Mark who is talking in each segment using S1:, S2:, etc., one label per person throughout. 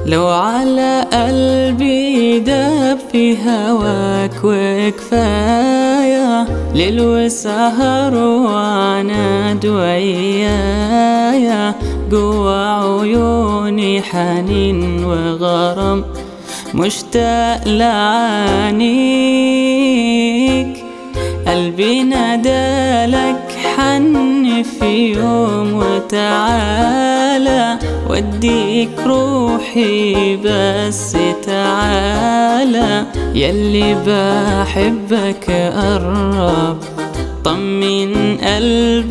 S1: لو على قلبي داب في هواك وكفاية ليل وسهر وعناد ويايا جوا عيوني حنين وغرام مشتاق لعانيك قلبي نادالك حن في يوم وتعالى وديك روحي بس تعالى يلي بحبك قرب طمن قلب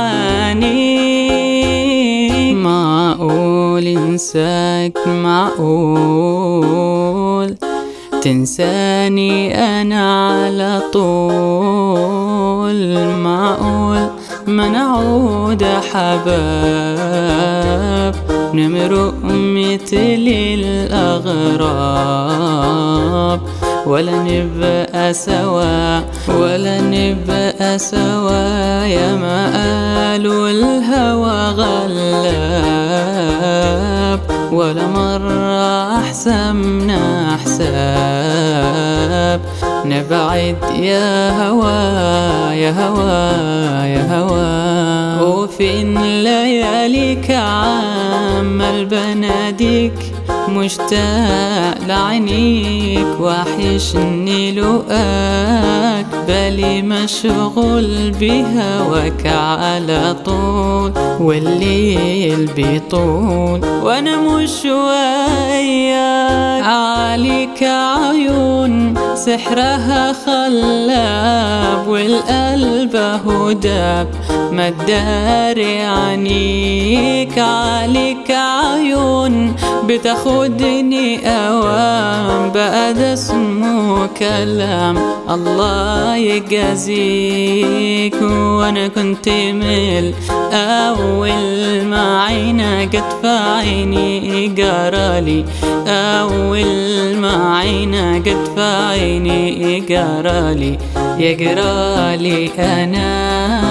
S1: عنيك معقول انساك معقول تنساني انا على طول معقول ما نعود حباب نمرق مثل الأغراب ولا نبقى سوا ولا نبقى سوا يا ما قالوا الهوى غلاب ولا مرة أحسمنا حساب نبعد يا هوا يا هوا يا هوا وفين لياليك عمال بناديك مشتاق لعينيك وحشني لقاك بالي مشغول بهواك على طول والليل بيطول وانا مش وياك عليك عيون سحرها خلاب والقلب هداب ما تداري عنيك عليك عيون بتاخدني اوام بقى ده اسمه كلام الله يجازيك وانا كنت مل اول ما عينا جت في عيني جرالي اول ما عينا جت في عيني جرالي يجرالي انا